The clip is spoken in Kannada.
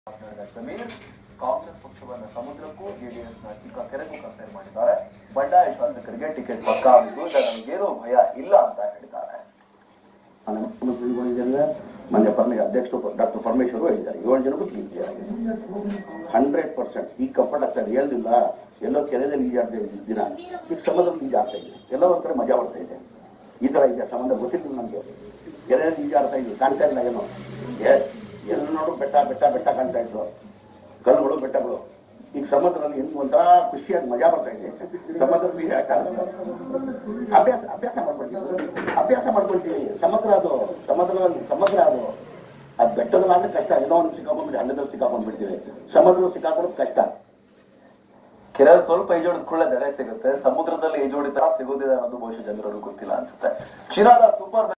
ಮಾತನಾಡಿದ ಸಮೀರ್ ಕಾಂಗ್ರೆಸ್ ಪಕ್ಷವನ್ನ ಸಮುದ್ರಕ್ಕೂ ಜೆಡಿಎಸ್ ನ ಚಿಕ್ಕ ಕೆರೆಗೂ ಕಂಪೇರ್ ಮಾಡಿದ್ದಾರೆ ಬಂಡಾಯ ಶಾಸಕರಿಗೆ ಟಿಕೆಟ್ ಪಕ್ಕ ಆಗಿದ್ದು ನಮಗೇನು ಭಯ ಇಲ್ಲ ಅಂತ ಹೇಳಿದ್ದಾರೆ ಮಾನ್ಯ ಮುಖ್ಯಮಂತ್ರಿಗಳು ಹೇಳಿದ್ದಾರೆ ಮಾನ್ಯ ಪರಮೇ ಅಧ್ಯಕ್ಷರು ಡಾಕ್ಟರ್ ಪರಮೇಶ್ವರು ಹೇಳಿದ್ದಾರೆ ಏಳು ಜನಕ್ಕೂ ತಿಳಿಸಿದ್ದಾರೆ ಹಂಡ್ರೆಡ್ ಪರ್ಸೆಂಟ್ ಈಗ ಕಂಫರ್ಟ್ ಆಗ್ತಾ ಇದೆ ಹೇಳ್ದಿಲ್ಲ ಎಲ್ಲೋ ಕೆರೆಯಲ್ಲಿ ಈಜಾಡ್ತಾ ಇದ್ದ ದಿನ ಈಗ ಸಮುದ್ರದಲ್ಲಿ ಈಜಾಡ್ತಾ ಇದೆ ಎಲ್ಲೋ ಒಂದ್ ಕಡೆ ಮಜಾ ಬರ್ತಾ ಇದೆ ಈ ತರ ಇದೆ ಸಂಬಂಧ ಗೊತ್ತಿಲ್ಲ ನಮ್ಗೆ ಕೆರೆಯಲ್ಲಿ ಈಜಾಡ್ತಾ ಇದ್ವಿ ಕಾಣ್ತಾ ಇಲ್ಲ ಏನೋ ಏ ಎಲ್ಲ ನೋಡು ಬೆಟ್ಟ ಬೆಟ್ಟ ಬೆಟ್ಟ ಕಾಣ್ತಾ ಇದ್ರು ಕಲ್ಲುಗಳು ಬೆಟ್ಟಗಳು ಈಗ ಸಮುದ್ರದಲ್ಲಿ ಹೆಂಗ್ ಒಂಥರ ಖುಷಿಯಾಗಿ ಮಜಾ ಬರ್ತಾ ಇದೆ ಸಮುದ್ರದಲ್ಲಿ ಈಜಾಡ್ತಾ ಇದ್ದಾರೆ. ಅಭ್ಯಾಸ ಅಭ್ಯಾಸ ಮಾಡ್ಕೊಳ್ತೀವಿ ಅಭ್ಯಾಸ ಮಾಡ್ಕೊಳ್ತೀವಿ ಸಮುದ್ರ ಅದು ಸಮುದ್ರದಲ್ಲಿ ಸಮುದ್ರ ಅದು ಅದು ಬೆಟ್ಟದಲ್ಲಾದ್ರೆ ಕಷ್ಟ ಏನೋ ಒಂದು ಸಿಕ್ಕಾಕೊಂಡ್ಬಿಟ್ಟು ಹಳ್ಳದಲ್ಲಿ ಸಿಕ್ಕಾಕೊಂಡ್ಬಿಡ್ತೀವಿ ಸಮುದ್ರ ಸಿಕ್ಕಾಕೊಳ್ಳೋದು ಕಷ್ಟ ಕೆರೆಯಲ್ಲಿ ಸ್ವಲ್ಪ ಈಜೋಡಿದ ಕೂಡ ದಡೆ ಸಿಗುತ್ತೆ ಸಮುದ್ರದಲ್ಲಿ ಈಜೋಡಿದ ಸಿಗೋದಿದೆ ಅನ್ನೋದು ಬಹುಶಃ ಜನರಲ್ಲೂ ಗೊತ್ತಿಲ್ಲ ಅನ್ಸುತ್ತೆ ಚೀನಾದ ಸೂಪರ್